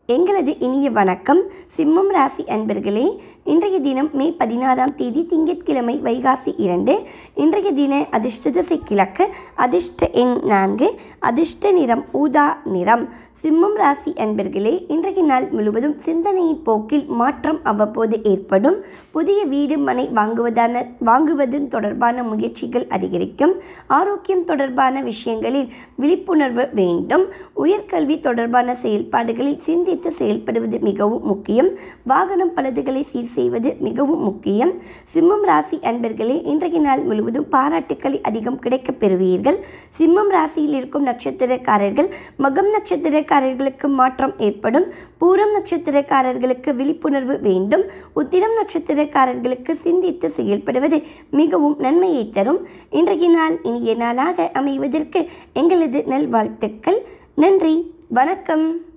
எங்களது இனிய வணக்கம் சிம்மம் ராசி அன்பர்களே இன்றைய தினம் மே பதினாறாம் தேதி திங்கட்கிழமை வைகாசி இரண்டு இன்றைய தின அதிர்ஷ்ட திசை கிழக்கு அதிர்ஷ்ட எண் நான்கு அதிர்ஷ்ட நிறம் ஊதா நிறம் சிம்மம் ராசி அன்பர்களே இன்றைய நாள் முழுவதும் சிந்தனையின் போக்கில் மாற்றம் அவ்வப்போது ஏற்படும் புதிய வீடு மனை வாங்குவதான வாங்குவது தொடர்பான முயற்சிகள் அதிகரிக்கும் ஆரோக்கியம் தொடர்பான விஷயங்களில் விழிப்புணர்வு வேண்டும் உயர்கல்வி தொடர்பான செயல்பாடுகளில் சிந்தித்து செயல்படுவது மிகவும் முக்கியம் வாகனம் பழுதுகளை சீர் செய்வது மிகவும் முக்கியம் சிம்மம் ராசி அன்பர்களே இன்றைய நாள் முழுவதும் பாராட்டுக்களை அதிகம் கிடைக்கப் பெறுவீர்கள் சிம்மம் ராசியில் இருக்கும் நட்சத்திரக்காரர்கள் மகம் நட்சத்திரக்காரர்களுக்கு மாற்றம் ஏற்படும் பூரம் நட்சத்திரக்காரர்களுக்கு விழிப்புணர்வு வேண்டும் உத்திரம் நட்சத்திரக்காரர்களுக்கு சிந்தித்து செயல்படுவது மிகவும் நன்மையை தரும் இன்றைய நாள் இனிய நாளாக அமைவதற்கு எங்களது நல்வாழ்த்துக்கள் நன்றி வணக்கம்